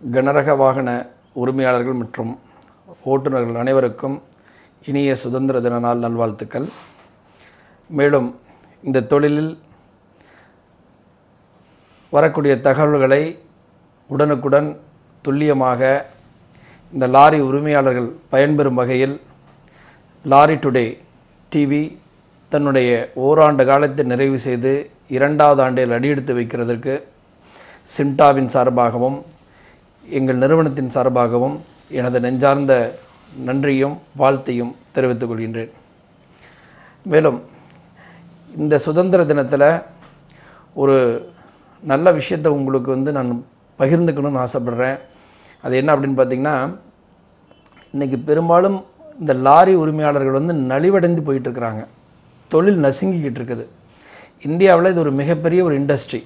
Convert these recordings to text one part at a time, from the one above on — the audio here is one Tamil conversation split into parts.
கனரக வாகன உரிமையாளர்கள் மற்றும் ஓட்டுநர்கள் அனைவருக்கும் இனிய சுதந்திர தின நாள் நல்வாழ்த்துக்கள் மேலும் இந்த தொழிலில் வரக்கூடிய தகவல்களை உடனுக்குடன் துல்லியமாக இந்த லாரி உரிமையாளர்கள் பயன்பெறும் வகையில் லாரி டுடே டிவி தன்னுடைய ஓராண்டு காலத்தை நிறைவு செய்து இரண்டாவது ஆண்டில் அடியெடுத்து வைக்கிறதற்கு சிம்டாவின் சார்பாகவும் எங்கள் நிறுவனத்தின் சார்பாகவும் எனது நெஞ்சார்ந்த நன்றியும் வாழ்த்தையும் தெரிவித்துக் கொள்கின்றேன் மேலும் இந்த சுதந்திர தினத்தில் ஒரு நல்ல விஷயத்தை உங்களுக்கு வந்து நான் பகிர்ந்துக்கணும்னு ஆசைப்பட்றேன் அது என்ன அப்படின்னு பார்த்தீங்கன்னா இன்றைக்கி பெரும்பாலும் இந்த லாரி உரிமையாளர்கள் வந்து நலிவடைந்து போயிட்டுருக்குறாங்க தொழில் நசுங்கிக்கிட்டு இருக்குது இந்தியாவில் இது ஒரு மிகப்பெரிய ஒரு இண்டஸ்ட்ரி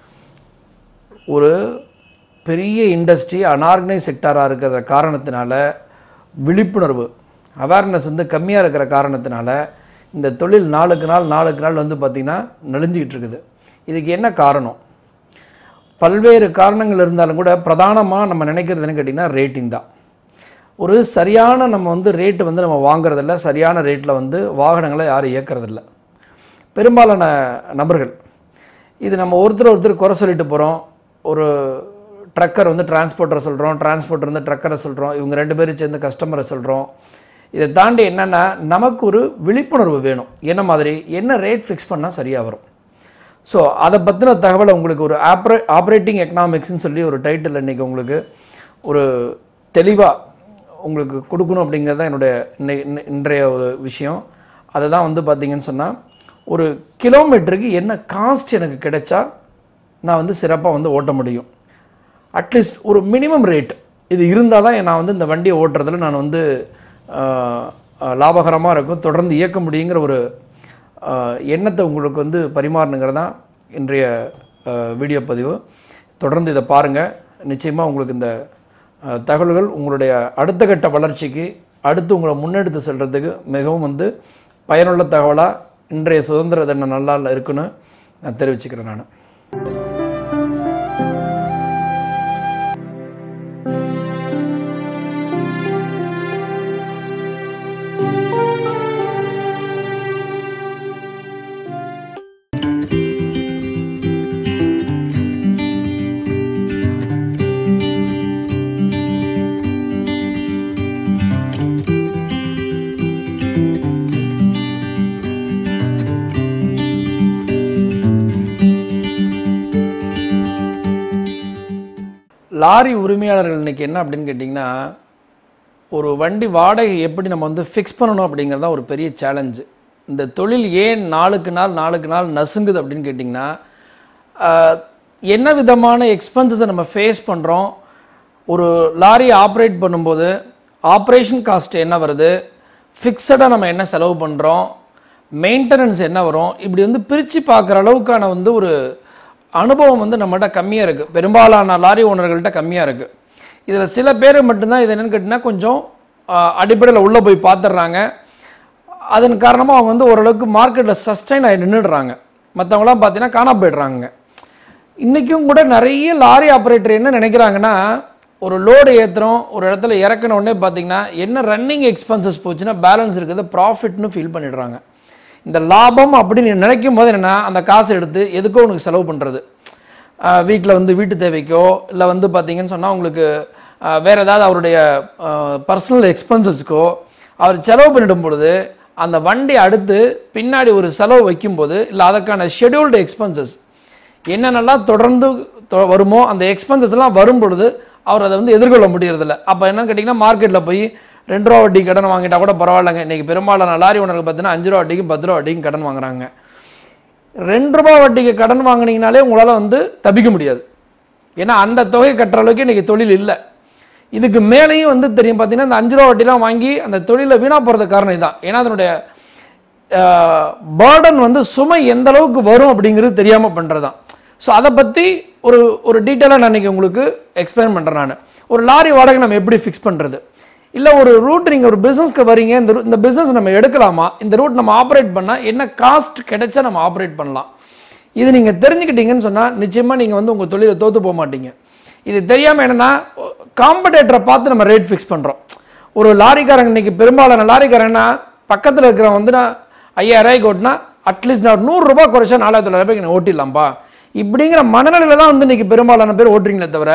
ஒரு பெரிய இண்டஸ்ட்ரி அனார்கனைஸ் செக்டாராக இருக்கிற காரணத்தினால விழிப்புணர்வு அவேர்னஸ் வந்து கம்மியாக இருக்கிற காரணத்தினால இந்த தொழில் நாளுக்கு நாள் நாளுக்கு நாள் வந்து பார்த்திங்கன்னா நெளிஞ்சிக்கிட்டு இருக்குது இதுக்கு என்ன காரணம் பல்வேறு காரணங்கள் இருந்தாலும் கூட பிரதானமாக நம்ம நினைக்கிறது என்ன கேட்டிங்கன்னா ரேட்டிங் தான் ஒரு சரியான நம்ம வந்து ரேட்டு வந்து நம்ம வாங்குறதில்ல சரியான ரேட்டில் வந்து வாகனங்களை யாரும் இயக்கிறதில்ல பெரும்பாலான நபர்கள் இது நம்ம ஒருத்தர் ஒருத்தர் குறை சொல்லிட்டு போகிறோம் ஒரு ட்ரக்கர் வந்து டிரான்ஸ்போர்ட்டரை சொல்கிறோம் டிரான்ஸ்போர்ட்டர் வந்து ட்ரக்கரை சொல்கிறோம் இவங்க ரெண்டு பேரும் சேர்ந்து கஸ்டமரை சொல்கிறோம் இதை தாண்டி என்னென்னா நமக்கு ஒரு விழிப்புணர்வு வேணும் என்ன மாதிரி என்ன ரேட் ஃபிக்ஸ் பண்ணால் சரியாக வரும் ஸோ அதை பற்றின தகவலை உங்களுக்கு ஒரு ஆப்ரே ஆப்ரேட்டிங் எக்கனாமிக்ஸ்னு சொல்லி ஒரு டைட்டில் இன்றைக்கி உங்களுக்கு ஒரு தெளிவாக உங்களுக்கு கொடுக்கணும் அப்படிங்கிறது தான் என்னுடைய இன்னை- இன்னை- இன்றைய ஒரு விஷயம் அதை தான் வந்து பார்த்தீங்கன்னு சொன்னால் ஒரு கிலோமீட்டருக்கு என்ன காஸ்ட் எனக்கு கிடைச்சா நான் வந்து சிறப்பாக வந்து ஓட்ட முடியும் அட்லீஸ்ட் ஒரு மினிமம் ரேட் இது இருந்தால் தான் நான் வந்து இந்த வண்டியை ஓட்டுறதுல நான் வந்து லாபகரமாக இருக்கும் தொடர்ந்து இயக்க முடியுங்கிற ஒரு ஆஹ், எண்ணத்தை உங்களுக்கு வந்து பரிமாறணுங்கிறது தான் இன்றைய ஆஹ், வீடியோ பதிவு தொடர்ந்து இதை பாருங்கள் நிச்சயமாக உங்களுக்கு இந்த ஆஹ், தகவல்கள் உங்களுடைய அடுத்த கட்ட வளர்ச்சிக்கு அடுத்து உங்களை முன்னெடுத்து செல்கிறதுக்கு மிகவும் வந்து பயனுள்ள தகவலாக இன்றைய சுதந்திர தின நல்லால் இருக்குன்னு நான் தெரிவிச்சுக்கிறேன் நான் லாரி உரிமையாளர்கள் இன்னைக்கு என்ன அப்படின்னு கேட்டிங்கன்னா ஒரு வண்டி வாடகை எப்படி நம்ம வந்து ஃபிக்ஸ் பண்ணணும் அப்படிங்கிறது தான் ஒரு பெரிய சேலஞ்சு இந்த தொழில் ஏன் நாளுக்கு நாள் நாளுக்கு நாள் நசுங்குது அப்படின்னு கேட்டிங்கன்னா ஆஹ், என்ன விதமான எக்ஸ்பென்சஸை நம்ம ஃபேஸ் பண்ணுறோம் ஒரு லாரி ஆப்ரேட் பண்ணும்போது ஆப்ரேஷன் காஸ்ட் என்ன வருது ஃபிக்ஸடாக நம்ம என்ன செலவு பண்ணுறோம் மெயின்டெனன்ஸ் என்ன வரும் இப்படி வந்து பிரித்து பார்க்குற அளவுக்கான வந்து ஒரு அனுபவம் வந்து நம்மகிட்ட கம்மியாக இருக்குது பெரும்பாலான லாரி ஓனர்கள்ட்ட கம்மியாக இருக்குது இதில் சில பேர் மட்டும்தான் இது என்னென்னு கேட்டிங்கன்னா கொஞ்சம் அடிப்படையில் உள்ளே போய் பார்த்துடுறாங்க அதன் காரணமாக அவங்க வந்து ஓரளவுக்கு மார்க்கெட்டில் சஸ்டைன் ஆகி நின்றுடுறாங்க மற்றவங்களாம் பார்த்தீங்கன்னா காணாம போயிடுறாங்க இன்றைக்கும் கூட நிறைய லாரி ஆப்ரேட்டர் என்ன நினைக்கிறாங்கன்னா ஒரு லோடு ஏற்றுறோம் ஒரு இடத்துல இறக்கின உடனே பார்த்தீங்கன்னா என்ன ரன்னிங் எக்ஸ்பென்சஸ் போச்சுன்னா பேலன்ஸ் இருக்கிறது ப்ராஃபிட்னு ஃபீல் பண்ணிடுறாங்க இந்த லாபம் அப்படின்னு நினைக்கும் போது என்னென்னா அந்த காசை எடுத்து எதுக்கோ உனக்கு செலவு பண்ணுறது வீட்டில் வந்து வீட்டு தேவைக்கோ இல்லை வந்து பார்த்தீங்கன்னு சொன்னால் உங்களுக்கு ஆஹ், வேற ஏதாவது அவருடைய பர்சனல் எக்ஸ்பென்சஸ்க்கோ அவர் செலவு பண்ணிடும் பொழுது அந்த வண்டி அடுத்து பின்னாடி ஒரு செலவு வைக்கும்போது இல்லை அதற்கான ஷெட்யூல்டு எக்ஸ்பென்சஸ் என்னென்னலாம் தொடர்ந்து தொ- வருமோ அந்த எக்ஸ்பென்சஸ் எல்லாம் வரும் பொழுது அவர் அதை வந்து எதிர்கொள்ள முடியறதில்ல அப்போ என்னன்னு கேட்டிங்கன்னா மார்க்கெட்டில் போய் ரெண்டு ரூபா வட்டி கடன் வாங்கிட்டா கூட பரவாயில்லைங்க இன்றைக்கி பெரும்பாலான லாரி ஓனர்கள் பார்த்தீங்கன்னா அஞ்சு ரூபா வட்டிக்கும் பத்து ரூபா வட்டிக்கும் கடன் வாங்குறாங்க ரெண்டு ரூபா வட்டிக்கு கடன் வாங்குனீங்கனாலே உங்களால் வந்து தப்பிக்க முடியாது ஏன்னா அந்த தொகை கட்டுற அளவுக்கு இன்றைக்கி தொழில் இல்லை இதுக்கு மேலேயும் வந்து தெரியும் பார்த்தீங்கன்னா இந்த அஞ்சு ரூபா வட்டிலாம் வாங்கி அந்த தொழிலை வீணாக போகிறதுக்கு காரணம் இதுதான் ஏன்னா அதனுடைய பேர்டன் வந்து சுமை எந்த அளவுக்கு வரும் அப்படிங்கிறது தெரியாமல் பண்ணுறது தான் ஸோ அதை பற்றி ஒரு ஒரு டீட்டெயிலாக நான் இன்றைக்கி உங்களுக்கு எக்ஸ்பிளைன் பண்ணுறேன் நான் ஒரு லாரி வாடகை நம்ம எப்படி ஃபிக்ஸ் பண்ணுறது இல்லை ஒரு ரூட் நீங்கள் ஒரு பிஸ்னஸ்க்கு வரீங்க இந்த route- இந்த பிஸ்னஸ் நம்ம எடுக்கலாமா இந்த ரூட் நம்ம ஆப்ரேட் பண்ணால் என்ன காஸ்ட் கிடைச்சா நம்ம ஆப்ரேட் பண்ணலாம் இது நீங்கள் தெரிஞ்சுக்கிட்டீங்கன்னு சொன்னால் நிச்சயமாக நீங்கள் வந்து உங்கள் தொழிலை தோற்று போக மாட்டீங்க இது தெரியாமல் என்னென்னா காம்படேட்டரை பார்த்து நம்ம ரேட் ஃபிக்ஸ் பண்ணுறோம் ஒரு லாரிக்காரங்க இன்னைக்கு பெரும்பாலான லாரிக்காரங்கன்னா பக்கத்தில் இருக்கிறவன் வந்து நான் ஐயாயிரம் ரூபாய்க்கு ஓட்டினா அட்லீஸ்ட் நான் நூறுரூபா குறைச்சா நாலாயிரத்தி தொள்ளாயிரம் ரூபாய்க்கு நான் ஓட்டிடலாம்ப்பா இப்படிங்கிற மனநிலையில் தான் வந்து இன்னைக்கு பெரும்பாலான பேர் ஓட்டுறீங்களே தவிர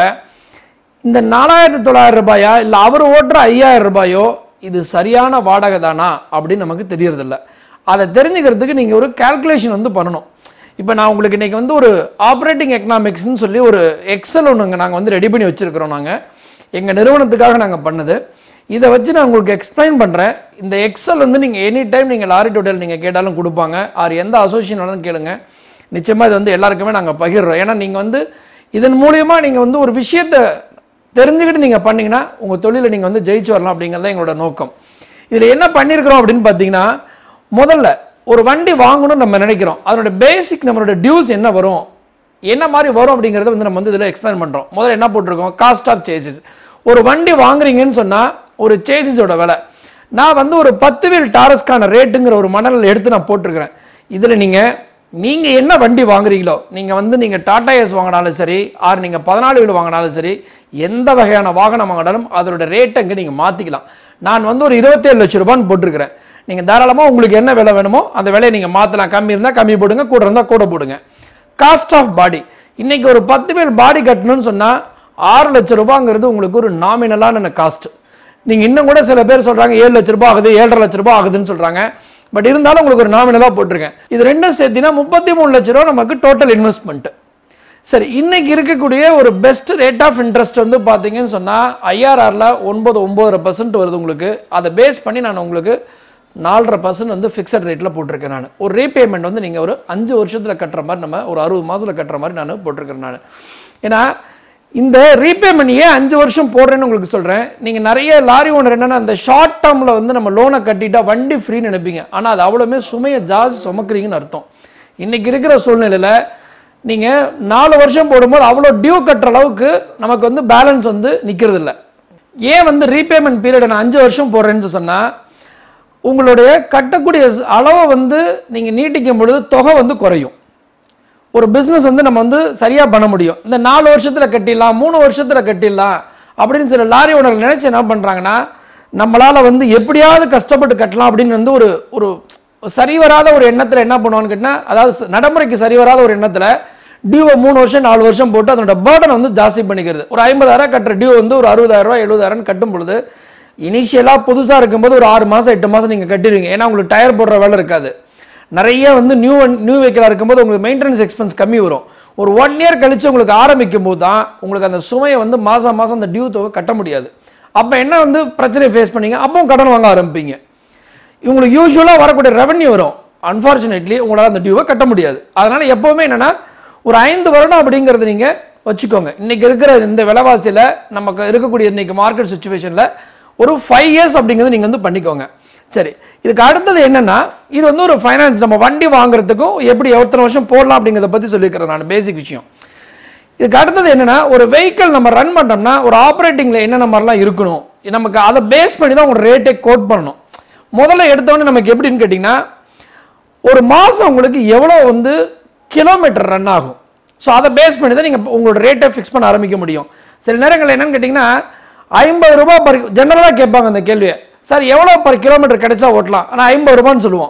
இந்த நாலாயிரத்தி தொள்ளாயிரம் ரூபாயா இல்லை அவர் ஓட்டுற ஐயாயிரம் ரூபாயோ இது சரியான வாடகை தானா அப்படின்னு நமக்கு தெரியறதில்ல அதை தெரிஞ்சுக்கிறதுக்கு நீங்கள் ஒரு கால்குலேஷன் வந்து பண்ணணும் இப்போ நான் உங்களுக்கு இன்றைக்கி வந்து ஒரு ஆப்ரேட்டிங் எக்கனாமிக்ஸ்னு சொல்லி ஒரு எக்ஸல் ஒன்றுங்க நாங்கள் வந்து ரெடி பண்ணி வச்சுருக்கிறோம் நாங்கள் எங்கள் நிறுவனத்துக்காக நாங்கள் பண்ணது இதை வச்சு நான் உங்களுக்கு எக்ஸ்பிளைன் பண்ணுறேன் இந்த எக்ஸல் வந்து நீங்கள் எனி டைம் நீங்கள் லாரி டோட்டல் நீங்கள் கேட்டாலும் கொடுப்பாங்க ஆர் எந்த அசோசியேஷன் வேணாலும் கேளுங்க நிச்சயமாக இது வந்து எல்லாருக்குமே நாங்கள் பகிர்றோம் ஏன்னா நீங்கள் வந்து இதன் மூலியமாக நீங்கள் வந்து ஒரு விஷயத்தை தெரிஞ்சுக்கிட்டு நீங்கள் பண்ணீங்கன்னா உங்கள் தொழிலை நீங்கள் வந்து ஜெயிச்சு வரலாம் அப்படிங்கிறது தான் எங்களோட நோக்கம் இதில் என்ன பண்ணியிருக்கிறோம் அப்படின்னு பார்த்தீங்கன்னா முதல்ல ஒரு வண்டி வாங்கணும்னு நம்ம நினைக்கிறோம் அதனோட பேசிக் நம்மளோட டியூஸ் என்ன வரும் என்ன மாதிரி வரும் அப்படிங்கிறத வந்து நம்ம வந்து இதில் எக்ஸ்பிளைன் பண்ணுறோம் முதல்ல என்ன போட்டிருக்கோம் காஸ்ட் ஆஃப் சேசிஸ் ஒரு வண்டி வாங்குறீங்கன்னு சொன்னால் ஒரு சேசிஸோட விலை நான் வந்து ஒரு பத்து வீல் டாரஸ்க்கான ரேட்டுங்கிற ஒரு மணல் எடுத்து நான் போட்டிருக்கிறேன் இதில் நீங்கள் நீங்கள் என்ன வண்டி வாங்குறீங்களோ நீங்கள் வந்து நீங்கள் டாடா எஸ் வாங்கினாலும் சரி ஆர் நீங்கள் பதினாலு வீடு வாங்கினாலும் சரி எந்த வகையான வாகனம் வாங்கினாலும் அதோட ரேட்டை இங்கே நீங்கள் மாற்றிக்கலாம் நான் வந்து ஒரு இருபத்தேழு லட்ச ரூபான்னு போட்டிருக்கிறேன் நீங்கள் தாராளமாக உங்களுக்கு என்ன விலை வேணுமோ அந்த விலையை நீங்கள் மாற்றலாம் கம்மி இருந்தால் கம்மி போடுங்க கூட இருந்தால் கூட போடுங்க காஸ்ட் ஆஃப் பாடி இன்னைக்கு ஒரு பத்து பேர் பாடி கட்டணும்னு சொன்னால் ஆறு லட்ச ரூபாங்கிறது உங்களுக்கு ஒரு நாமினலான காஸ்ட் நீங்கள் இன்னும் கூட சில பேர் சொல்கிறாங்க ஏழு லட்ச ரூபாய் ஆகுது ஏழரை லட்ச ரூபாய் ஆகுதுன்னு சொல்கிறாங்க பட் இருந்தாலும் உங்களுக்கு ஒரு நாமினலாக போட்டிருக்கேன் இது ரெண்டும் சேர்த்தினா முப்பத்தி மூணு லட்ச ரூபா நமக்கு டோட்டல் இன்வெஸ்ட்மெண்ட் சரி இன்னைக்கு இருக்கக்கூடிய ஒரு பெஸ்ட் ரேட் ஆஃப் இன்ட்ரெஸ்ட் வந்து பார்த்தீங்கன்னு சொன்னால் ஐஆர்ஆரில் ஒன்பது ஒம்பதரை பர்சன்ட் வருது உங்களுக்கு அதை பேஸ் பண்ணி நான் உங்களுக்கு நாலரை பர்சன்ட் வந்து ஃபிக்ஸட் ரேட்டில் போட்டிருக்கேன் நான் ஒரு ரீபேமெண்ட் வந்து நீங்கள் ஒரு அஞ்சு வருஷத்தில் கட்டுற மாதிரி நம்ம ஒரு அறுபது மாதத்தில் கட்டுற மாதிரி நான் போட்டிருக்கிறேன் நான் ஏன்னா இந்த ரீபேமெண்ட் ஏன் அஞ்சு வருஷம் போடுறேன்னு உங்களுக்கு சொல்கிறேன் நீங்கள் நிறைய லாரி ஓனர் என்னென்னா அந்த ஷார்ட் டேர்மில் வந்து நம்ம லோனை கட்டிட்டா வண்டி ஃப்ரீன்னு நினைப்பீங்க ஆனால் அது அவ்வளோமே சுமையை ஜாஸ்தி சுமக்குறீங்கன்னு அர்த்தம் இன்றைக்கி இருக்கிற சூழ்நிலையில் நீங்கள் நாலு வருஷம் போடும்போது அவ்வளோ டியூ கட்டுற அளவுக்கு நமக்கு வந்து பேலன்ஸ் வந்து நிற்கிறது இல்லை ஏன் வந்து ரீபேமெண்ட் பீரியட் நான் அஞ்சு வருஷம் போடுறேன்னு சொன்னால் உங்களுடைய கட்டக்கூடிய அளவை வந்து நீங்கள் நீட்டிக்கும் பொழுது தொகை வந்து குறையும் ஒரு பிஸ்னஸ் வந்து நம்ம வந்து சரியாக பண்ண முடியும் இந்த நாலு வருஷத்தில் கட்டிடலாம் மூணு வருஷத்தில் கட்டிடலாம் அப்படின்னு சில லாரி ஓனர்கள் நினச்சி என்ன பண்ணுறாங்கன்னா நம்மளால் வந்து எப்படியாவது கஷ்டப்பட்டு கட்டலாம் அப்படின்னு வந்து ஒரு ஒரு சரி வராத ஒரு எண்ணத்தில் என்ன பண்ணுவான்னு கேட்டால் அதாவது ச- நடைமுறைக்கு சரி வராத ஒரு எண்ணத்தில் டியூவை மூணு வருஷம் நாலு வருஷம் போட்டு அதனோட பேர்டன் வந்து ஜாஸ்தி பண்ணிக்கிறது ஒரு ஐம்பதாயிரம் கட்டுற டியூ வந்து ஒரு அறுபதாயிரம் ரூபாய் எழுபதாயிரம் கட்டும் பொழுது இனிஷியலாக புதுசாக இருக்கும்போது ஒரு ஆறு மாதம் எட்டு மாதம் நீங்கள் கட்டிடுவீங்க ஏன்னா உங்களுக்கு டயர் போடுற வேலை இருக்காது நிறைய வந்து நியூ நியூ வெஹிக்கிளாக இருக்கும்போது உங்களுக்கு மெயின்டெனன்ஸ் எக்ஸ்பென்ஸ் கம்மி வரும் ஒரு ஒன் இயர் கழிச்சு உங்களுக்கு ஆரம்பிக்கும் போது தான் உங்களுக்கு அந்த சுமையை வந்து மாதம் மாதம் அந்த டியூ தொகை கட்ட முடியாது அப்போ என்ன வந்து பிரச்சனையை ஃபேஸ் பண்ணீங்க அப்பவும் கடன் வாங்க ஆரம்பிப்பீங்க இவங்களுக்கு யூஸ்வலாக வரக்கூடிய ரெவன்யூ வரும் அன்ஃபார்ச்சுனேட்லி உங்களால் அந்த டியூவை கட்ட முடியாது அதனால் எப்போவுமே என்னென்னா ஒரு ஐந்து வருடம் அப்படிங்கிறது நீங்கள் வச்சுக்கோங்க இன்றைக்கி இருக்கிற இந்த விலைவாசியில் நமக்கு இருக்கக்கூடிய இன்றைக்கி மார்க்கெட் சுச்சுவேஷனில் ஒரு ஃபைவ் இயர்ஸ் அப்படிங்கிறது நீங்கள் வந்து பண்ணிக்கோங்க சரி இதுக்கு அடுத்தது என்னென்னா இது வந்து ஒரு ஃபைனான்ஸ் நம்ம வண்டி வாங்குறதுக்கும் எப்படி எத்தனை வருஷம் போடலாம் அப்படிங்கிறத பற்றி சொல்லியிருக்கிறேன் நான் பேசிக் விஷயம் இதுக்கு அடுத்தது என்னன்னா ஒரு வெஹிக்கிள் நம்ம ரன் பண்ணோம்னா ஒரு ஆப்ரேட்டிங்கில் என்னென்ன மாதிரிலாம் இருக்கணும் நமக்கு அதை பேஸ் பண்ணி தான் உங்க ரேட்டை கோட் பண்ணணும் முதல்ல எடுத்தோடனே நமக்கு எப்படின்னு கேட்டிங்கன்னா ஒரு மாதம் உங்களுக்கு எவ்வளோ வந்து கிலோமீட்டர் ரன் ஆகும் ஸோ அதை பேஸ் பண்ணி தான் நீங்கள் உங்களோட ரேட்டை ஃபிக்ஸ் பண்ண ஆரம்பிக்க முடியும் சில நேரங்கள் என்னன்னு கேட்டிங்கன்னா ஐம்பது ரூபாய் பர் ஜெனரலாக கேட்பாங்க அந்த கேள்வியை சார் எவ்வளோ பர் கிலோமீட்டர் கிடைச்சா ஓட்டலாம் ஆனால் ஐம்பது ரூபான்னு சொல்லுவோம்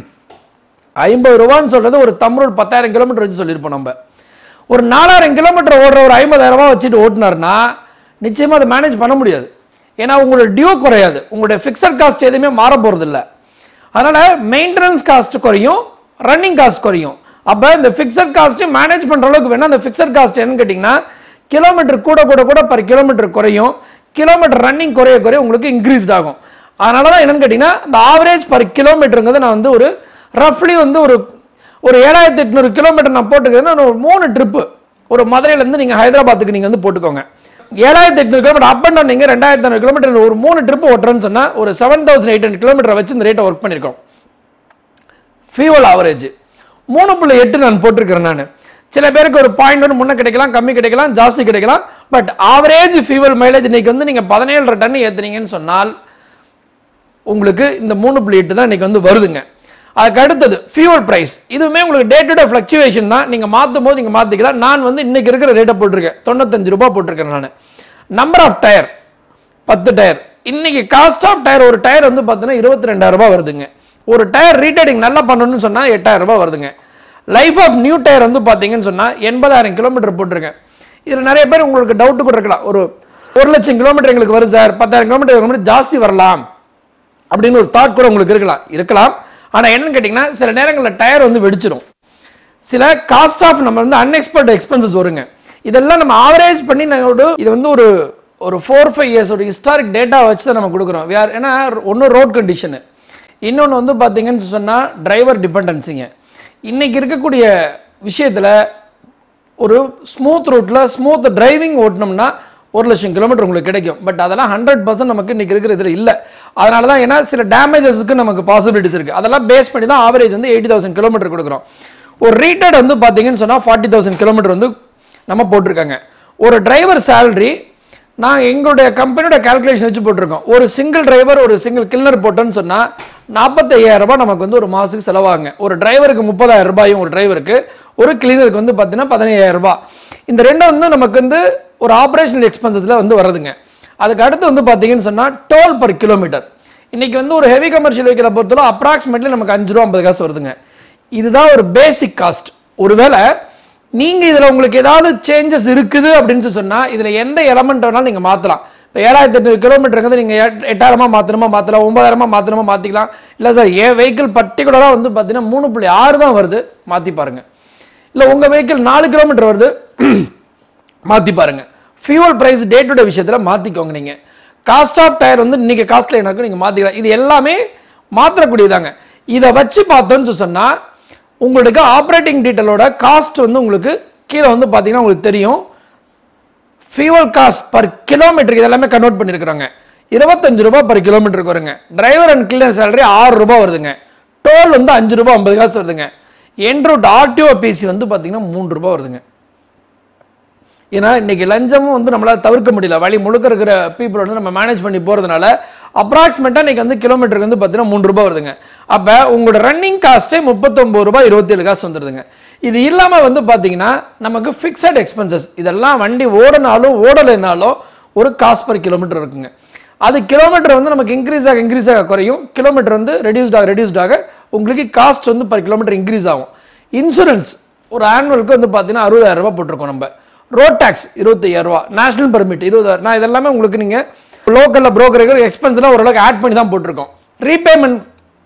ஐம்பது ரூபான்னு சொல்கிறது ஒரு தமிழ் பத்தாயிரம் கிலோமீட்டர் வச்சு சொல்லியிருப்போம் நம்ம ஒரு நாலாயிரம் கிலோமீட்டர் ஓடுற ஒரு ஐம்பதாயிரம் ரூபாய் வச்சுட்டு ஓட்டினார்னா நிச்சயமாக அதை மேனேஜ் பண்ண முடியாது ஏன்னா உங்களோட டியூ குறையாது உங்களுடைய ஃபிக்ஸட் காஸ்ட் எதுவுமே மாற போகிறது இல்லை அதனால் மெயின்டெனன்ஸ் காஸ்ட் குறையும் ரன்னிங் காஸ்ட் குறையும் அப்போ இந்த ஃபிக்ஸட் காஸ்ட்டு மேனேஜ் பண்ணுற அளவுக்கு வேணால் அந்த ஃபிக்ஸட் காஸ்ட் என்னன்னு கேட்டிங்கன்னா கிலோமீட்டர் கூட கூட கூட பர் கிலோமீட்டர் குறையும் கிலோமீட்டர் ரன்னிங் குறைய குறைய உங்களுக்கு இன்க்ரீஸ்ட் ஆகும் அதனால தான் என்னன்னு கேட்டிங்கன்னா இந்த ஆவரேஜ் பர் கிலோமீட்டருங்கிறது நான் வந்து ஒரு ரஃப்லி வந்து ஒரு ஒரு ஏழாயிரத்தி எட்நூறு கிலோமீட்டர் நான் போட்டுக்கிறேன்னா நான் ஒரு மூணு ட்ரிப்பு ஒரு மதுரையிலேருந்து நீங்கள் ஹைதராபாத்துக்கு நீங்கள் வந்து போட்டுக்கோங்க ஏழாயிரத்தி எட்நூறு கிலோமீட்டர் அப் அண்ட் டவுன் நீங்கள் ரெண்டாயிரத்தி ஐநூறு கிலோமீட்டர் ஒரு மூணு ட்ரிப்பு ஓட்டுறேன்னு சொன்னால் ஒரு seven thousand eight hundred kilometre வச்சு இந்த ரேட்டை ஒர்க் பண்ணியிருக்கோம் ஃபியூவல் ஆவரேஜ் மூணு புள்ளி எட்டு நான் போட்டிருக்கிறேன் நான் சில பேருக்கு ஒரு பாயிண்ட் ஒன்று முன்ன கிடைக்கலாம் கம்மி கிடைக்கலாம் ஜாஸ்தி கிடைக்கலாம் பட் ஆவரேஜ் ஃபியூவல் மைலேஜ் இன்னைக்கு வந்து நீங்கள் பதினேழு டன் ஏற்றுனீங்கன்னு சொன்னால் உங்களுக்கு இந்த மூணு புள்ளி எட்டு தான் இன்னைக்கு வந்து வருதுங்க அதுக்கு அடுத்தது ஃபியூவல் பிரைஸ் இதுவுமே உங்களுக்கு டே டு டே ஃப்ளக்சுவேஷன் தான் நீங்கள் மாற்றும் போது நீங்கள் மாற்றிக்கலாம் நான் வந்து இன்னைக்கு இருக்கிற ரேட்டை போட்டிருக்கேன் தொண்ணூத்தஞ்சு ரூபாய் போட்டிருக்கேன் நான் நம்பர் ஆஃப் டயர் பத்து டயர் இன்னைக்கு காஸ்ட் ஆஃப் டயர் ஒரு டயர் வந்து பார்த்தீங்கன்னா இருபத்தி ரெண்டாயிரம் ரூபாய் வருதுங்க ஒரு டயர் ரீடைடிங் நல்லா பண்ணணும்னு சொன்னால் எட்டாயிரம் ரூபாய் வருதுங்க லைஃப் ஆஃப் நியூ டயர் வந்து பார்த்தீங்கன்னு சொன்னால் எண்பதாயிரம் கிலோமீட்டர் போட்டிருக்கேன் இதில் நிறைய பேர் உங்களுக்கு டவுட்டு கூட இருக்கலாம் ஒரு ஒரு லட்சம் கிலோமீட்டர் எங்களுக்கு வருது சார் பத்தாயிரம் கிலோமீட்டர் கிலோமீட்டர் ஜாஸ்தி வரலாம் அப்படின்னு ஒரு தாட் கூட உங்களுக்கு இருக்கலாம் இருக்கலாம் ஆனால் என்னன்னு கேட்டிங்கன்னா சில நேரங்களில் டயர் வந்து வெடிச்சிடும் சில காஸ்ட் ஆஃப் நம்ம வந்து அன்எக்ஸ்பெக்ட் எக்ஸ்பென்சஸ் வருங்க இதெல்லாம் நம்ம ஆவரேஜ் பண்ணி நாங்கள் இது வந்து ஒரு ஒரு ஃபோர் ஃபைவ் இயர்ஸ் ஒரு ஹிஸ்டாரிக் டேட்டா வச்சு தான் நம்ம கொடுக்குறோம் வேறு ஏன்னா ஒன்று ரோட் கண்டிஷனு இன்னொன்று வந்து பார்த்தீங்கன்னு சொன்னால் டிரைவர் டிபெண்டன்சிங்க இன்னைக்கு இருக்கக்கூடிய விஷயத்தில் ஒரு ஸ்மூத் ரூட்டில் ஸ்மூத் டிரைவிங் ஓட்டினோம்னா ஒரு லட்சம் கிலோமீட்டர் உங்களுக்கு கிடைக்கும் பட் அதெல்லாம் ஹண்ட்ரட் பர்சன்ட் நமக்கு இன்னைக்கு இருக்கிற இதில் இல்லை அதனால தான் ஏன்னா சில டேமேஜஸ்க்கு நமக்கு பாசிபிலிட்டிஸ் இருக்குது அதெல்லாம் பேஸ் பண்ணி தான் ஆவரேஜ் வந்து எயிட்டி தௌசண்ட் கிலோமீட்டர் கொடுக்குறோம் ஒரு ரீட்டட் வந்து பார்த்தீங்கன்னு சொன்னால் ஃபார்ட்டி தௌசண்ட் கிலோமீட்டர் வந்து நம்ம போட்டிருக்காங்க ஒரு டிரைவர் சேலரி நான் எங்களுடைய கம்பெனியோட கால்குலேஷன் வச்சு போட்டிருக்கோம் ஒரு சிங்கிள் டிரைவர் ஒரு சிங்கிள் கில்லர் போட்டோன்னு சொன்னால் நாற்பத்தையாயிரம் ரூபாய் நமக்கு வந்து ஒரு மாதத்துக்கு செலவாகுங்க ஒரு டிரைவருக்கு முப்பதாயிரம் ரூபாயும் ஒரு டிரைவருக்கு ஒரு கிளீனருக்கு வந்து பார்த்தீங்கன்னா பதினையாயிரம் ரூபாய் இந்த ரெண்டும் வந்து நமக்கு வந்து ஒரு ஆப்ரேஷனல் எக்ஸ்பென்சஸில் வந்து வருதுங்க அதுக்கு அடுத்து வந்து பார்த்தீங்கன்னு சொன்னால் டோல் பர் கிலோமீட்டர் இன்னைக்கு வந்து ஒரு ஹெவி கமர்ஷியல் வெஹிக்கிளை பொறுத்தவரை அப்ராக்சிமேட்லி நமக்கு அஞ்சு ரூபா ஐம்பது காசு வருதுங்க இதுதான் ஒரு பேசிக் காஸ்ட் ஒருவேளை நீங்கள் இதில் உங்களுக்கு ஏதாவது சேஞ்சஸ் இருக்குது அப்படின்னு சொல்லி சொன்னால் இதில் எந்த எலமெண்ட் வேணாலும் நீங்கள் மாற்றலாம் இப்போ ஏழாயிரத்தி எட்நூறு கிலோமீட்டருங்கிறது நீங்கள் எட்டாயிரமா மாற்றணுமா மாற்றலாம் ஒன்பதாயிரமா மாற்றணுமா மாற்றிக்கலாம் இல்லை சார் என் வெஹிக்கிள் பர்டிகுலராக வந்து பார்த்தீங்கன்னா மூணு புள்ளி ஆறு தான் வருது மாற்றி பாருங்க இல்லை உங்கள் வெஹிக்கிள் நாலு கிலோமீட்டர் வருது மாற்றி பாருங்க fuel price day to day விஷயத்தில் மாற்றிக்கோங்க நீங்கள் காஸ்ட் ஆஃப் டயர் வந்து இன்னைக்கு காஸ்ட்ல எனக்கு நீங்கள் மாற்றிக்கலாம் இது எல்லாமே மாற்றக்கூடியதாங்க இதை வச்சு பார்த்தோன்னு சொன்னால் உங்களுக்கு ஆப்ரேட்டிங் டீட்டெயிலோட காஸ்ட் வந்து உங்களுக்கு கீழே வந்து பார்த்தீங்கன்னா உங்களுக்கு தெரியும் ஃபியூவல் காஸ்ட் பர் கிலோமீட்டருக்கு இதெல்லாமே கன்வெர்ட் பண்ணியிருக்கிறாங்க இருபத்தஞ்சு ரூபாய் பர் கிலோமீட்டருக்கு வருங்க டிரைவர் அண்ட் கிளீனர் சேலரி ஆறு ரூபாய் வருதுங்க டோல் வந்து அஞ்சு ரூபாய் ஐம்பது காசு வருதுங்க என் ரூட் ஆர்டிஓ பிசி வந்து பார்த்தீங்கன்னா மூணு ரூபாய் வருதுங்க ஏன்னா இன்னைக்கு லஞ்சமும் வந்து நம்மளால் தவிர்க்க முடியல வழி முழுக்க இருக்கிற பீப்புள் வந்து நம்ம மேனேஜ் பண்ணி போகிறதுனால அப்ராக்சிமேட்டாக இன்னைக்கு வந்து கிலோமீட்டருக்கு வந்து பார்த்தீங்கன்னா மூணு ரூபாய் வருதுங்க அப்போ உங்களோட ரன்னிங் காஸ்ட்டே முப்பத்தொம்பது ரூபாய் இருபத்தேழு காசு வந்துடுதுங்க இது இல்லாமல் வந்து பார்த்தீங்கன்னா நமக்கு ஃபிக்ஸட் எக்ஸ்பென்சஸ் இதெல்லாம் வண்டி ஓடினாலும் ஓடலைனாலும் ஒரு காஸ்ட் பர் கிலோமீட்டர் இருக்குங்க அது கிலோமீட்டர் வந்து நமக்கு இன்க்ரீஸ் ஆக இன்க்ரீஸ் ஆக குறையும் கிலோமீட்டர் வந்து ரெடியூஸ்ட் ஆக ரெடியூஸ்ட் ஆக உங்களுக்கு காஸ்ட் வந்து பர் கிலோமீட்டர் இன்க்ரீஸ் ஆகும் இன்சூரன்ஸ் ஒரு ஆனுவலுக்கு வந்து பார்த்தீங்கன்னா அறுபதாயிரம் ரூபாய் போட்டிருக்கோம் நம்ம ரோட் டேக்ஸ் இருபத்தையாயிரம் ரூபா நேஷனல் பெர்மிட் இருபதாயிரம் நான் இதெல்லாமே உங்களுக்கு நீங்கள் லோக்கலில் broker எக்ஸ்பென்ஸ்லாம் ஓரளவுக்கு ஆட் பண்ணி தான் போட்டிருக்கோம் ரீபேமெண்ட்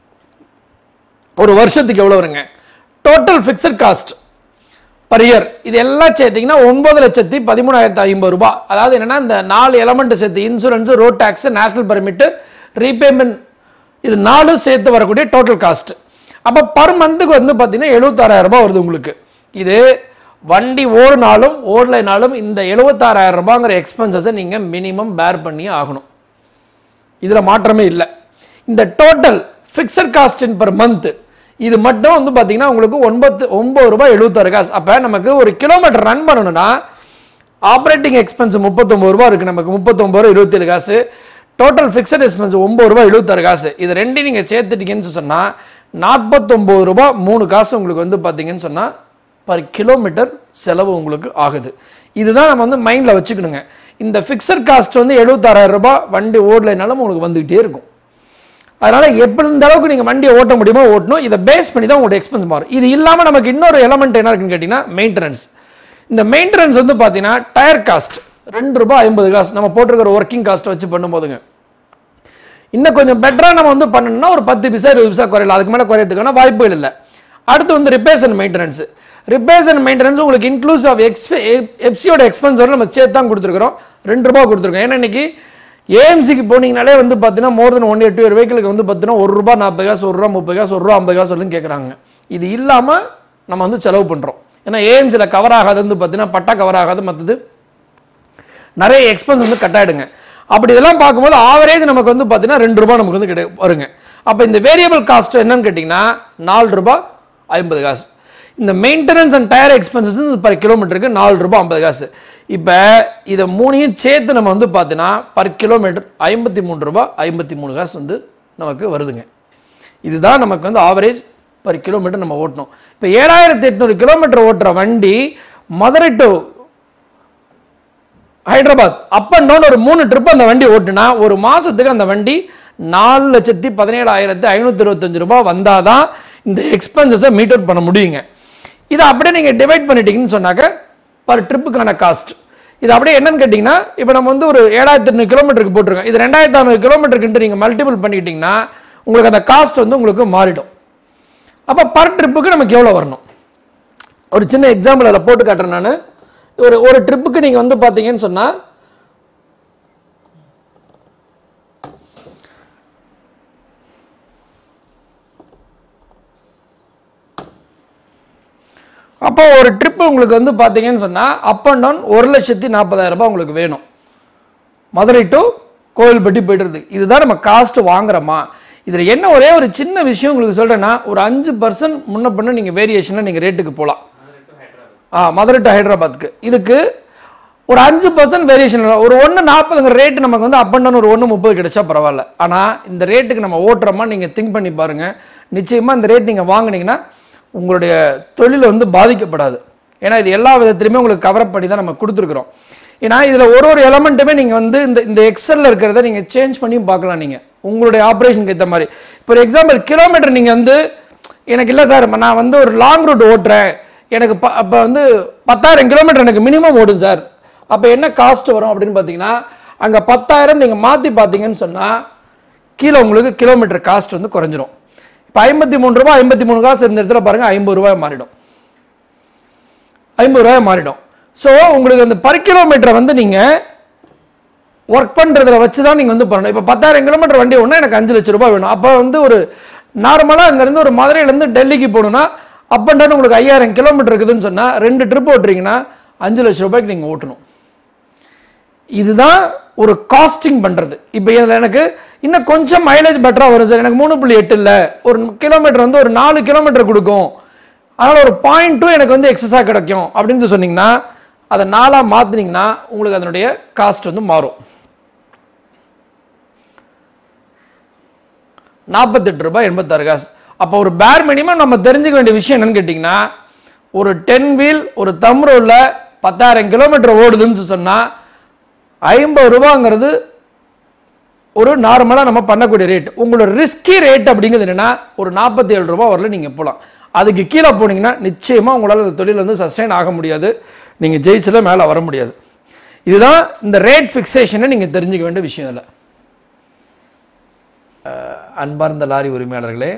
ஒரு வருஷத்துக்கு எவ்வளோ வருங்க total fixed cost per year இது எல்லாம் சேர்த்தீங்கன்னா ஒன்பது லட்சத்தி பதிமூணாயிரத்தி ஐம்பது ரூபாய் அதாவது என்னன்னா இந்த நாலு எலமெண்ட் சேர்த்து insurance road tax national permit repayment இது நாலும் சேர்த்து வரக்கூடிய டோட்டல் காஸ்ட் அப்போ பர் மந்த்துக்கு வந்து பார்த்தீங்கன்னா எழுபத்தாறாயிரம் ரூபாய் வருது உங்களுக்கு இது வண்டி ஓடினாலும் ஓடலைனாலும் இந்த எழுபத்தாறாயிரம் ரூபாங்கிற எக்ஸ்பென்சஸை நீங்கள் மினிமம் பேர் பண்ணியே ஆகணும் இதில் மாற்றமே இல்லை இந்த total fixed cost in per month இது மட்டும் வந்து பார்த்தீங்கன்னா உங்களுக்கு ஒன்பத்து ஒம்பது ரூபாய் எழுபத்தாறு காசு அப்போ நமக்கு ஒரு கிலோமீட்டர் ரன் பண்ணணும்னா ஆப்ரேட்டிங் எக்ஸ்பென்ஸ் முப்பத்தொம்பது ரூபா இருக்குது நமக்கு முப்பத்தொம்பது ரூபா இருபத்தேழு காசு டோட்டல் ஃபிக்ஸட் எக்ஸ்பென்ஸ் ஒம்பது ரூபா எழுபத்தாறு காசு இது ரெண்டையும் நீங்கள் சேர்த்துட்டீங்கன்னு சொன்னால் நாற்பத்தொம்பது ரூபா மூணு காசு உங்களுக்கு வந்து பார்த்தீங்கன்னு சொன்னால் பர் கிலோமீட்டர் செலவு உங்களுக்கு ஆகுது இதுதான் நம்ம வந்து மைண்டில் வச்சுக்கணுங்க இந்த ஃபிக்ஸட் காஸ்ட் வந்து எழுபத்தாறாயிரம் ரூபாய் வண்டி ஓடலைனாலும் உங்களுக்கு வந்துகிட்டே இருக்கும் அதனால எப்படி இந்த அளவுக்கு நீங்கள் வண்டியை ஓட்ட முடியுமோ ஓட்டணும் இதை பேஸ் பண்ணி தான் உங்களோட எக்ஸ்பென்ஸ் மாறும் இது இல்லாமல் நமக்கு இன்னொரு எலமெண்ட் என்ன இருக்குன்னு கேட்டிங்கன்னா மெயின்டெனன்ஸ் இந்த மெயின்டெனன்ஸ் வந்து பார்த்தீங்கன்னா டயர் காஸ்ட் ரெண்டு ரூபாய் ஐம்பது காசு நம்ம போட்டிருக்கிற ஒர்க்கிங் காஸ்ட்டை வச்சு பண்ணும்போதுங்க இன்னும் கொஞ்சம் பெட்டராக நம்ம வந்து பண்ணணும்னா ஒரு பத்து பைசா இருபது பைசா குறையலாம் அதுக்கு மேலே குறையறதுக்கான வாய்ப்புகள் இல்லை அடுத்து வந்து repairs and maintenance repairs and maintenance உங்களுக்கு இன்க்ளூஸ் ஆஃப் எக்ஸ்பெ எஃப்சியோட எக்ஸ்பென்ஸ் வரை நம்ம சேர்த்து தான் கொடுத்துருக்குறோம் ரெண்டு ரூபா கொடுத்துருக்கோம் ஏன்னா இன்னைக்கு ஏஎம்சிக்கு போனீங்கனாலே வந்து பார்த்தீங்கன்னா மோர் தென் ஒன் எட்டு வெஹிக்கிளுக்கு வந்து பார்த்தீங்கன்னா ஒரு ரூபா நாற்பது காசு ஒரு ரூபா முப்பது காசு ஒரு ரூபா ஐம்பது காசு வரலும் கேட்குறாங்க இது இல்லாமல் நம்ம வந்து செலவு பண்ணுறோம் ஏன்னா ஏஎம்சியில் கவர் ஆகாது வந்து பார்த்தீங்கன்னா பட்டா கவர் ஆகாது மற்றது நிறைய எக்ஸ்பென்ஸ் வந்து கட் ஆயிடுங்க அப்படி இதெல்லாம் பார்க்கும்போது ஆவரேஜ் நமக்கு வந்து பார்த்தீங்கன்னா ரெண்டு ரூபாய் நமக்கு வந்து கிடை வருங்க அப்போ இந்த வேரியபிள் காஸ்ட் என்னன்னு கேட்டிங்கன்னா நாலு ரூபாய் ஐம்பது காசு இந்த maintenance and tyre expenses per கிலோமீட்டருக்கு நாலு ரூபாய் ஐம்பது காசு இப்போ இதை மூணையும் சேர்த்து நம்ம வந்து பார்த்தீங்கன்னா பர் கிலோமீட்டர் ஐம்பத்தி மூணு ரூபாய் ஐம்பத்தி மூணு காசு வந்து நமக்கு வருதுங்க இதுதான் நமக்கு வந்து ஆவரேஜ் பர் கிலோமீட்டர் நம்ம ஓட்டணும் இப்போ ஏழாயிரத்தி எட்நூறு கிலோமீட்டர் ஓட்டுற வண்டி Madurai to Hyderabad up and down ஒரு மூணு ட்ரிப் அந்த வண்டி ஓட்டுனா ஒரு மாதத்துக்கு அந்த வண்டி நாலு லட்சத்தி பதினேழாயிரத்தி ஐநூற்றி இருபத்தஞ்சு ரூபாய் வந்தால் தான் இந்த எக்ஸ்பென்சஸை மீட் அவுட் பண்ண முடியுங்க இதை அப்படியே நீங்கள் டிவைட் பண்ணிட்டீங்கன்னு சொன்னாக்க பர் ட்ரிப்புக்கான காஸ்ட் இது அப்படியே என்னன்னு கேட்டிங்கன்னா இப்போ நம்ம வந்து ஒரு ஏழாயிரத்தி எண்ணூறு கிலோமீட்டருக்கு போட்டிருக்கோம் இது ரெண்டாயிரத்தி ஐநூறு கிலோமீட்டருக்குன்ட்டு நீங்கள் மல்டிபிள் பண்ணிக்கிட்டிங்கன்னா உங்களுக்கு அந்த காஸ்ட் வந்து உங்களுக்கு மாறிடும் அப்போ பர் ட்ரிப்புக்கு நமக்கு எவ்வளோ வரணும் ஒரு சின்ன எக்ஸாம்பிள் அதில் போட்டு காட்டுறேன் நான் ஒரு ஒரு ட்ரிப்புக்கு நீங்கள் வந்து பார்த்தீங்கன்னு சொன்னால் அப்போ ஒரு ட்ரிப்பு உங்களுக்கு வந்து பார்த்தீங்கன்னு சொன்னால் அப் அண்ட் டவுன் ஒரு லட்சத்தி நாற்பதாயிரம் ரூபாய் உங்களுக்கு வேணும் மதுரை டு கோவில்பட்டி போய்ட்டு இதுதான் நம்ம காஸ்ட் வாங்குறோமா இதில் என்ன ஒரே ஒரு சின்ன விஷயம் உங்களுக்கு சொல்கிறேன்னா ஒரு அஞ்சு பர்சன்ட் முன்ன பண்ண நீங்கள் வேரியேஷனில் நீங்கள் ரேட்டுக்கு போகலாம் ஆ மதுரை டு ஹைதராபாத்துக்கு இதுக்கு ஒரு அஞ்சு பர்சன்ட் வேரியேஷன் ஒரு ஒன்று நாற்பதுங்கிற ரேட்டு நமக்கு வந்து அப் அண்ட் டவுன் ஒரு ஒன்று முப்பது கிடைச்சா பரவாயில்ல ஆனால் இந்த ரேட்டுக்கு நம்ம ஓட்டுறோமா நீங்கள் திங்க் பண்ணி பாருங்கள் நிச்சயமாக இந்த ரேட் நீங்கள் வாங்குனீங்கன்னா உங்களுடைய தொழில் வந்து பாதிக்கப்படாது ஏன்னா இது எல்லா விதத்துலையுமே உங்களுக்கு கவரப் பண்ணி தான் நம்ம கொடுத்துருக்குறோம் ஏன்னா இதில் ஒரு ஒரு எலமெண்ட்டுமே நீங்கள் வந்து இந்த இந்த எக்ஸலில் இருக்கிறத நீங்கள் சேஞ்ச் பண்ணியும் பார்க்கலாம் நீங்கள் உங்களுடைய ஆப்ரேஷனுக்கு ஏற்ற மாதிரி இப்போ ஒரு எக்ஸாம்பிள் கிலோமீட்டர் நீங்கள் வந்து எனக்கு இல்லை சார் நான் வந்து ஒரு லாங் ரூட் ஓட்டுறேன் எனக்கு ப அப்போ வந்து பத்தாயிரம் கிலோமீட்டர் எனக்கு மினிமம் ஓடும் சார் அப்போ என்ன காஸ்ட் வரும் அப்படின்னு பார்த்தீங்கன்னா அங்கே பத்தாயிரம் நீங்கள் மாற்றி பார்த்தீங்கன்னு சொன்னால் கீழே உங்களுக்கு கிலோமீட்டர் காஸ்ட் வந்து குறைஞ்சிரும் இப்போ ஐம்பத்தி மூணு ரூபாய் ஐம்பத்தி மூணு காசு இருந்த இடத்துல பாருங்கள் ஐம்பது ரூபாய் மாறிடும் ஐம்பது ரூபாய் மாறிடும் ஸோ உங்களுக்கு அந்த பர் கிலோமீட்டரை வந்து நீங்கள் ஒர்க் பண்ணுறதுல வச்சு தான் நீங்கள் வந்து பண்ணணும் இப்போ பத்தாயிரம் கிலோமீட்டர் வண்டி ஒன்றா எனக்கு அஞ்சு லட்ச ரூபாய் வேணும் அப்போ வந்து ஒரு நார்மலாக அங்கேருந்து ஒரு மதுரையிலேருந்து டெல்லிக்கு போகணுன்னா அப் அண்ட் டவுன் உங்களுக்கு ஐயாயிரம் கிலோமீட்டர் இருக்குதுன்னு சொன்னால் ரெண்டு ட்ரிப் ஓட்டுறீங்கன்னா அஞ்சு லட்ச ரூபாய்க்கு நீங்கள் ஓட்டணும் இதுதான் ஒரு காஸ்டிங் பண்ணுறது இப்போ இதில் எனக்கு இன்னும் கொஞ்சம் மைலேஜ் பெட்டராக வரும் சார் எனக்கு மூணு புள்ளி எட்டு இல்லை ஒரு கிலோமீட்டர் வந்து ஒரு நாலு கிலோமீட்டர் கொடுக்கும் அதனால் ஒரு பாயிண்ட் டூ எனக்கு வந்து எக்ஸஸாக கிடைக்கும் அப்படின்னு சொல்லி சொன்னீங்கன்னா அதை நாலாக மாற்றினீங்கன்னா உங்களுக்கு அதனுடைய காஸ்ட் வந்து மாறும் நாற்பத்தெட்டு ரூபாய் எண்பத்தாறு காசு அப்போ ஒரு பேர் மினிமம் நம்ம தெரிஞ்சுக்க வேண்டிய விஷயம் என்னன்னு கேட்டிங்கன்னா ஒரு டென் வீல் ஒரு தம் ரோலில் பத்தாயிரம் கிலோமீட்டர் ஓடுதுன்னு சொன்னால் ஐம்பது ரூபாங்கிறது ஒரு நார்மலாக நம்ம பண்ணக்கூடிய ரேட் உங்களோட ரிஸ்கி ரேட் அப்படிங்கிறது என்னென்னா ஒரு நாற்பத்தி ஏழு ரூபா வரல நீங்கள் போகலாம் அதுக்கு கீழே போனீங்கன்னா நிச்சயமாக உங்களால் அந்த தொழில் வந்து சஸ்டைன் ஆக முடியாது நீங்கள் ஜெயிச்சில் மேலே வர முடியாது இதுதான் இந்த ரேட் ஃபிக்ஸேஷனை நீங்கள் தெரிஞ்சுக்க வேண்டிய விஷயம் இல்லை அன்பார்ந்த லாரி உரிமையாளர்களே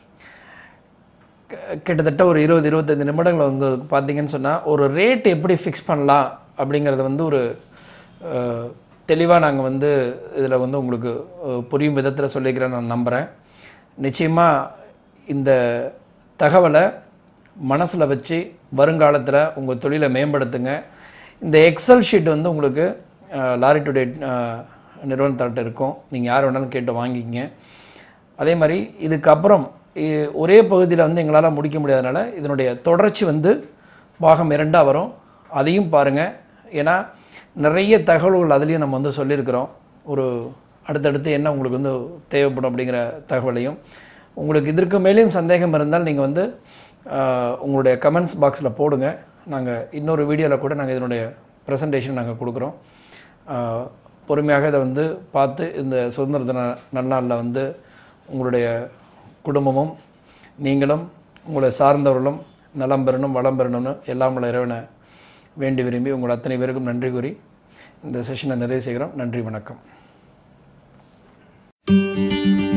க- கிட்டத்தட்ட ஒரு இருபது இருபத்தைந்து நிமிடங்கள் வந்து பார்த்தீங்கன்னு சொன்னால் ஒரு ரேட் எப்படி ஃபிக்ஸ் பண்ணலாம் அப்படிங்கிறத வந்து ஒரு தெளிவாக நாங்கள் வந்து இதில் வந்து உங்களுக்கு அஹ், புரியும் விதத்தில் சொல்லிக்கிறேன் நான் நம்புகிறேன் நிச்சயமாக இந்த தகவலை மனசில் வச்சு வருங்காலத்தில் உங்கள் தொழிலை மேம்படுத்துங்க இந்த எக்ஸல் ஷீட் வந்து உங்களுக்கு அஹ், லாரி டுடே அஹ், நிறுவனத்தாட்ட இருக்கும் நீங்கள் யார் வேணாலும் கேட்டு வாங்கிக்கிங்க அதே மாதிரி இதுக்கப்புறம் இ- ஒரே பகுதியில் வந்து எங்களால் முடிக்க முடியாதனால இதனுடைய தொடர்ச்சி வந்து பாகம் இரண்டாக வரும் அதையும் பாருங்கள் ஏன்னா நிறைய தகவல்கள் அதுலேயும் நம்ம வந்து சொல்லியிருக்கிறோம் ஒரு அடுத்தடுத்து என்ன உங்களுக்கு வந்து தேவைப்படும் அப்படிங்கிற தகவலையும் உங்களுக்கு இதற்கு மேலேயும் சந்தேகம் இருந்தால் நீங்கள் வந்து ஆஹ், உங்களுடைய கமெண்ட்ஸ் பாக்ஸில் போடுங்க நாங்கள் இன்னொரு வீடியோவில் கூட நாங்கள் இதனுடைய ப்ரெசன்டேஷன் நாங்கள் கொடுக்குறோம் ஆஹ், பொறுமையாக இதை வந்து பார்த்து இந்த சுதந்திர தின நன்னாளில் வந்து உங்களுடைய குடும்பமும் நீங்களும் உங்களை சார்ந்தவர்களும் நலம் பெறணும் வளம் பெறணும்னு எல்லாம் உள்ள இறைவனை வேண்டி விரும்பி உங்கள் அத்தனை பேருக்கும் நன்றி கூறி இந்த செஷனை நிறைவு செய்கிறோம் நன்றி வணக்கம்